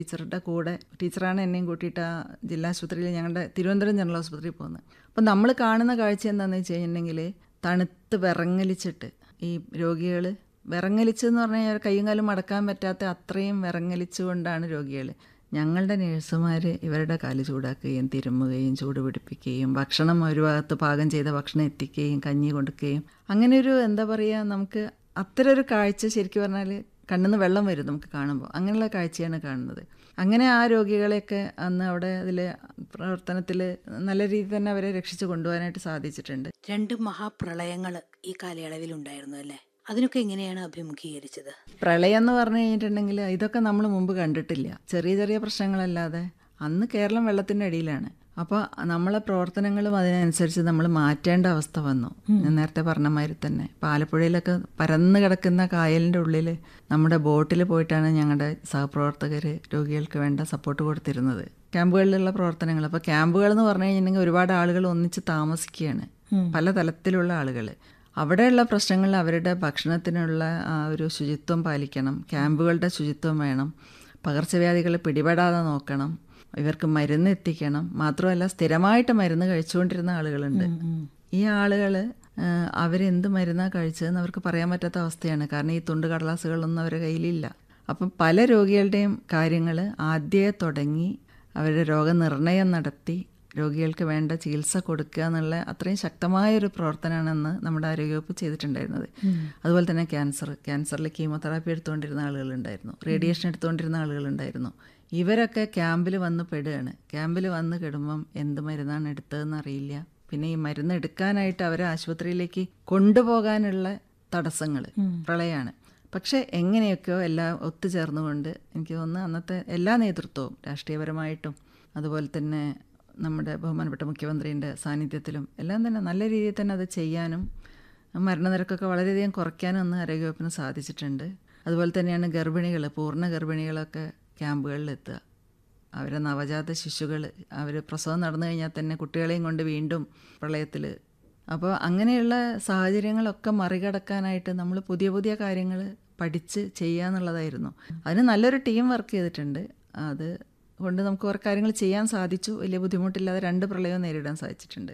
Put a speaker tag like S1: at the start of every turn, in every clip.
S1: ടീച്ചറുടെ കൂടെ ടീച്ചറാണ് എന്നെയും കൂട്ടിയിട്ട് ആ ജില്ലാ ആശുപത്രിയിൽ ഞങ്ങളുടെ തിരുവനന്തപുരം ജനറൽ ആശുപത്രിയിൽ പോകുന്നത് അപ്പം നമ്മൾ കാണുന്ന കാഴ്ച എന്താണെന്ന് വെച്ച് കഴിഞ്ഞിട്ടുണ്ടെങ്കിൽ തണുത്ത് വിറങ്ങലിച്ചിട്ട് ഈ രോഗികൾ വിറങ്ങലിച്ചെന്ന് പറഞ്ഞു കഴിഞ്ഞാൽ കൈയും കാലും മടക്കാൻ പറ്റാത്ത അത്രയും വിറങ്ങലിച്ചുകൊണ്ടാണ് രോഗികൾ ഞങ്ങളുടെ നേഴ്സുമാർ ഇവരുടെ കാല് ചൂടാക്കുകയും തിരുമ്മുകയും ചൂട് പിടിപ്പിക്കുകയും ഭക്ഷണം ഒരു ഭാഗത്ത് പാകം ചെയ്ത ഭക്ഷണം എത്തിക്കുകയും കഞ്ഞി കൊടുക്കുകയും അങ്ങനെ ഒരു എന്താ പറയുക നമുക്ക് അത്തരം ഒരു കാഴ്ച ശരിക്കും പറഞ്ഞാൽ കണ്ണിന്ന് വെള്ളം വരും നമുക്ക് കാണുമ്പോൾ അങ്ങനെയുള്ള കാഴ്ചയാണ് കാണുന്നത് അങ്ങനെ ആ രോഗികളെയൊക്കെ അന്ന് അവിടെ അതിൽ പ്രവർത്തനത്തിൽ നല്ല രീതിയിൽ തന്നെ അവരെ രക്ഷിച്ചു കൊണ്ടുപോകാനായിട്ട് സാധിച്ചിട്ടുണ്ട്
S2: രണ്ട് മഹാപ്രളയങ്ങൾ ഈ കാലയളവിൽ ഉണ്ടായിരുന്നു അല്ലേ അതിനൊക്കെ എങ്ങനെയാണ് അഭിമുഖീകരിച്ചത്
S1: പ്രളയം എന്ന് പറഞ്ഞു കഴിഞ്ഞിട്ടുണ്ടെങ്കിൽ ഇതൊക്കെ നമ്മൾ മുമ്പ് കണ്ടിട്ടില്ല ചെറിയ ചെറിയ പ്രശ്നങ്ങളല്ലാതെ അന്ന് കേരളം വെള്ളത്തിൻ്റെ അടിയിലാണ് അപ്പോൾ നമ്മളെ പ്രവർത്തനങ്ങളും അതിനനുസരിച്ച് നമ്മൾ മാറ്റേണ്ട അവസ്ഥ വന്നു ഞാൻ നേരത്തെ പറഞ്ഞ മാതിരി തന്നെ ഇപ്പോൾ ആലപ്പുഴയിലൊക്കെ പരന്ന് കിടക്കുന്ന കായലിൻ്റെ ഉള്ളിൽ നമ്മുടെ ബോട്ടിൽ പോയിട്ടാണ് ഞങ്ങളുടെ സഹപ്രവർത്തകർ രോഗികൾക്ക് വേണ്ട സപ്പോർട്ട് കൊടുത്തിരുന്നത് ക്യാമ്പുകളിലുള്ള പ്രവർത്തനങ്ങൾ അപ്പോൾ ക്യാമ്പുകൾ എന്ന് പറഞ്ഞു കഴിഞ്ഞിട്ടുണ്ടെങ്കിൽ ഒരുപാട് ആളുകൾ ഒന്നിച്ച് താമസിക്കുകയാണ് പല തലത്തിലുള്ള ആളുകൾ അവിടെയുള്ള പ്രശ്നങ്ങളിൽ അവരുടെ ഭക്ഷണത്തിനുള്ള ആ ഒരു ശുചിത്വം പാലിക്കണം ക്യാമ്പുകളുടെ ശുചിത്വം വേണം പകർച്ചവ്യാധികൾ പിടിപെടാതെ നോക്കണം ഇവർക്ക് മരുന്ന് എത്തിക്കണം മാത്രമല്ല സ്ഥിരമായിട്ട് മരുന്ന് കഴിച്ചുകൊണ്ടിരുന്ന ആളുകളുണ്ട് ഈ ആളുകൾ അവരെന്ത് മരുന്നാണ് കഴിച്ചതെന്ന് അവർക്ക് പറയാൻ പറ്റാത്ത അവസ്ഥയാണ് കാരണം ഈ തുണ്ട് കടലാസുകളൊന്നും അവരുടെ കയ്യിലില്ല അപ്പം പല രോഗികളുടെയും കാര്യങ്ങൾ ആദ്യമേ തുടങ്ങി അവരുടെ രോഗനിർണയം നടത്തി രോഗികൾക്ക് വേണ്ട ചികിത്സ കൊടുക്കുക എന്നുള്ള അത്രയും ശക്തമായൊരു പ്രവർത്തനമാണെന്ന് നമ്മുടെ ആരോഗ്യവകുപ്പ് ചെയ്തിട്ടുണ്ടായിരുന്നത് അതുപോലെ തന്നെ ക്യാൻസർ ക്യാൻസറിൽ കീമോതെറാപ്പി എടുത്തുകൊണ്ടിരുന്ന ആളുകളുണ്ടായിരുന്നു റേഡിയേഷൻ എടുത്തുകൊണ്ടിരുന്ന ആളുകളുണ്ടായിരുന്നു ഇവരൊക്കെ ക്യാമ്പിൽ വന്ന് പെടുകയാണ് ക്യാമ്പിൽ വന്ന് കിടുമ്പം എന്ത് മരുന്നാണ് എടുത്തതെന്ന് അറിയില്ല പിന്നെ ഈ മരുന്ന് എടുക്കാനായിട്ട് അവരെ ആശുപത്രിയിലേക്ക് കൊണ്ടുപോകാനുള്ള തടസ്സങ്ങൾ പ്രളയമാണ് പക്ഷേ എങ്ങനെയൊക്കെയോ എല്ലാം ഒത്തുചേർന്നുകൊണ്ട് എനിക്ക് തോന്നുന്നു അന്നത്തെ എല്ലാ നേതൃത്വവും രാഷ്ട്രീയപരമായിട്ടും അതുപോലെ തന്നെ നമ്മുടെ ബഹുമാനപ്പെട്ട മുഖ്യമന്ത്രിൻ്റെ സാന്നിധ്യത്തിലും എല്ലാം തന്നെ നല്ല രീതിയിൽ തന്നെ അത് ചെയ്യാനും മരണനിരക്കൊക്കെ വളരെയധികം കുറയ്ക്കാനും ഒന്ന് ആരോഗ്യവകുപ്പിന് സാധിച്ചിട്ടുണ്ട് അതുപോലെ തന്നെയാണ് ഗർഭിണികൾ പൂർണ്ണ ഗർഭിണികളൊക്കെ ക്യാമ്പുകളിലെത്തുക അവരെ നവജാത ശിശുക്കൾ അവർ പ്രസവം നടന്നു കഴിഞ്ഞാൽ തന്നെ കുട്ടികളെയും കൊണ്ട് വീണ്ടും പ്രളയത്തിൽ അപ്പോൾ അങ്ങനെയുള്ള സാഹചര്യങ്ങളൊക്കെ മറികടക്കാനായിട്ട് നമ്മൾ പുതിയ പുതിയ കാര്യങ്ങൾ പഠിച്ച് ചെയ്യുക എന്നുള്ളതായിരുന്നു അതിന് നല്ലൊരു ടീം വർക്ക് ചെയ്തിട്ടുണ്ട് അത് കൊണ്ട് നമുക്ക് കുറേ കാര്യങ്ങൾ ചെയ്യാൻ സാധിച്ചു വലിയ ബുദ്ധിമുട്ടില്ലാതെ രണ്ട് പ്രളയവും നേരിടാൻ സാധിച്ചിട്ടുണ്ട്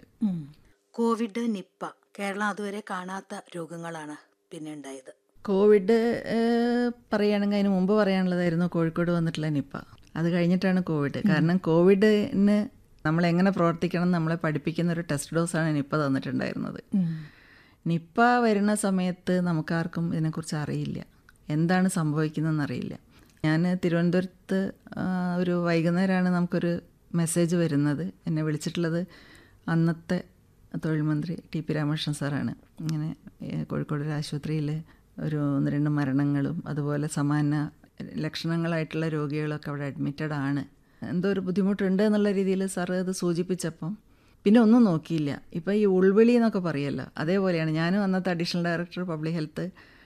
S2: കോവിഡ് നിപ്പ കേരളം അതുവരെ കാണാത്ത രോഗങ്ങളാണ് പിന്നെ ഉണ്ടായത്
S1: കോവിഡ് പറയുകയാണെങ്കിൽ അതിന് മുമ്പ് പറയാനുള്ളതായിരുന്നു കോഴിക്കോട് വന്നിട്ടുള്ള നിപ്പ അത് കഴിഞ്ഞിട്ടാണ് കോവിഡ് കാരണം കോവിഡിന് നമ്മൾ എങ്ങനെ പ്രവർത്തിക്കണം എന്ന് നമ്മളെ പഠിപ്പിക്കുന്ന ഒരു ടെസ്റ്റ് ഡോസാണ് നിപ്പ തന്നിട്ടുണ്ടായിരുന്നത് നിപ്പ വരുന്ന സമയത്ത് നമുക്കാർക്കും ഇതിനെക്കുറിച്ച് അറിയില്ല എന്താണ് സംഭവിക്കുന്നതെന്ന് അറിയില്ല ഞാൻ തിരുവനന്തപുരത്ത് ഒരു വൈകുന്നേരമാണ് നമുക്കൊരു മെസ്സേജ് വരുന്നത് എന്നെ വിളിച്ചിട്ടുള്ളത് അന്നത്തെ തൊഴിൽ മന്ത്രി ടി പി രാമകൃഷ്ണൻ സാറാണ് ഇങ്ങനെ കോഴിക്കോട് ഒരു ആശുപത്രിയിൽ ഒരു ഒന്ന് രണ്ട് മരണങ്ങളും അതുപോലെ സമാന ലക്ഷണങ്ങളായിട്ടുള്ള രോഗികളൊക്കെ അവിടെ അഡ്മിറ്റഡ് ആണ് എന്തോ ഒരു ബുദ്ധിമുട്ടുണ്ട് എന്നുള്ള രീതിയിൽ സാറ് അത് സൂചിപ്പിച്ചപ്പം പിന്നെ ഒന്നും നോക്കിയില്ല ഇപ്പോൾ ഈ ഉൾവിളി എന്നൊക്കെ പറയുമല്ലോ അതേപോലെയാണ് ഞാനും അന്നത്തെ അഡീഷണൽ ഡയറക്ടർ പബ്ലിക് ഹെൽത്ത്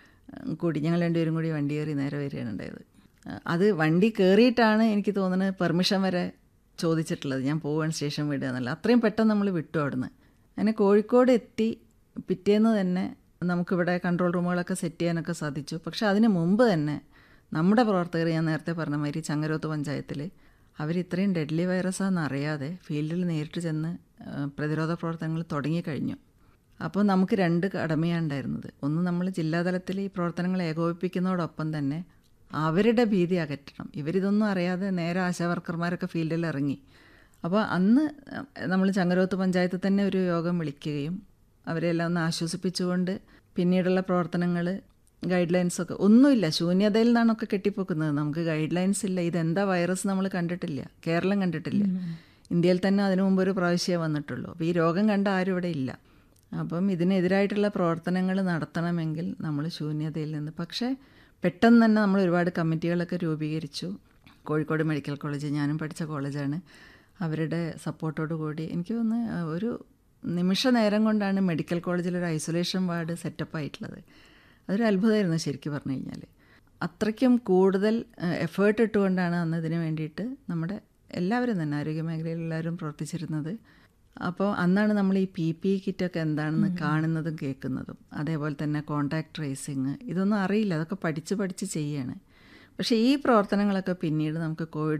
S1: കൂടി ഞങ്ങൾ രണ്ടുപേരും കൂടി വണ്ടി കയറി നേരെ വരികയാണ് ഉണ്ടായത് അത് വണ്ടി കയറിയിട്ടാണ് എനിക്ക് തോന്നുന്നത് പെർമിഷൻ വരെ ചോദിച്ചിട്ടുള്ളത് ഞാൻ പോവാൻ സ്റ്റേഷൻ വിടുക എന്നല്ല അത്രയും പെട്ടെന്ന് നമ്മൾ വിട്ടു അവിടുന്ന് അങ്ങനെ കോഴിക്കോട് എത്തി പിറ്റേന്ന് തന്നെ നമുക്കിവിടെ കൺട്രോൾ റൂമുകളൊക്കെ സെറ്റ് ചെയ്യാനൊക്കെ സാധിച്ചു പക്ഷെ അതിന് മുമ്പ് തന്നെ നമ്മുടെ പ്രവർത്തകർ ഞാൻ നേരത്തെ പറഞ്ഞ മാതിരി ചങ്ങരോത്ത് പഞ്ചായത്തിൽ അവർ ഇത്രയും ഡെഡ്ലി വൈറസാണെന്ന് അറിയാതെ ഫീൽഡിൽ നേരിട്ട് ചെന്ന് പ്രതിരോധ പ്രവർത്തനങ്ങൾ തുടങ്ങിക്കഴിഞ്ഞു അപ്പോൾ നമുക്ക് രണ്ട് കടമയാണ് ഉണ്ടായിരുന്നത് ഒന്ന് നമ്മൾ ജില്ലാതലത്തിൽ ഈ പ്രവർത്തനങ്ങൾ ഏകോപിപ്പിക്കുന്നതോടൊപ്പം തന്നെ അവരുടെ ഭീതി അകറ്റണം ഇവരിതൊന്നും അറിയാതെ നേരെ ആശാവർക്കർമാരൊക്കെ ഫീൽഡിൽ ഇറങ്ങി അപ്പോൾ അന്ന് നമ്മൾ ചങ്ങരോത്ത് പഞ്ചായത്തിൽ തന്നെ ഒരു യോഗം വിളിക്കുകയും അവരെല്ലാം ഒന്ന് ആശ്വസിപ്പിച്ചുകൊണ്ട് പിന്നീടുള്ള പ്രവർത്തനങ്ങൾ ഗൈഡ് ലൈൻസൊക്കെ ഒന്നുമില്ല ശൂന്യതയിൽ നിന്നാണൊക്കെ കെട്ടിപ്പൊക്കുന്നത് നമുക്ക് ഗൈഡ് ലൈൻസ് ഇല്ല ഇതെന്താ വൈറസ് നമ്മൾ കണ്ടിട്ടില്ല കേരളം കണ്ടിട്ടില്ല ഇന്ത്യയിൽ തന്നെ അതിനു മുമ്പ് ഒരു പ്രാവശ്യമേ വന്നിട്ടുള്ളൂ അപ്പോൾ ഈ രോഗം കണ്ട ആരും ഇവിടെ ഇല്ല അപ്പം ഇതിനെതിരായിട്ടുള്ള പ്രവർത്തനങ്ങൾ നടത്തണമെങ്കിൽ നമ്മൾ ശൂന്യതയിൽ നിന്ന് പക്ഷേ പെട്ടെന്ന് തന്നെ നമ്മൾ ഒരുപാട് കമ്മിറ്റികളൊക്കെ രൂപീകരിച്ചു കോഴിക്കോട് മെഡിക്കൽ കോളേജ് ഞാനും പഠിച്ച കോളേജാണ് അവരുടെ സപ്പോർട്ടോടു കൂടി എനിക്ക് തോന്നുന്നു ഒരു നിമിഷ നേരം കൊണ്ടാണ് മെഡിക്കൽ കോളേജിൽ ഒരു ഐസൊലേഷൻ വാർഡ് സെറ്റപ്പ് ആയിട്ടുള്ളത് അതൊരു അത്ഭുതമായിരുന്നു ശരിക്കും പറഞ്ഞു കഴിഞ്ഞാൽ അത്രയ്ക്കും കൂടുതൽ എഫേർട്ട് ഇട്ടുകൊണ്ടാണ് അന്ന് ഇതിന് വേണ്ടിയിട്ട് നമ്മുടെ എല്ലാവരും തന്നെ ആരോഗ്യ മേഖലയിൽ എല്ലാവരും പ്രവർത്തിച്ചിരുന്നത് അപ്പോൾ അന്നാണ് നമ്മൾ ഈ പി പി കിറ്റൊക്കെ എന്താണെന്ന് കാണുന്നതും കേൾക്കുന്നതും അതേപോലെ തന്നെ കോണ്ടാക്ട് ട്രേസിങ് ഇതൊന്നും അറിയില്ല അതൊക്കെ പഠിച്ച് പഠിച്ച് ചെയ്യാണ് പക്ഷേ ഈ പ്രവർത്തനങ്ങളൊക്കെ പിന്നീട് നമുക്ക് കോവിഡ്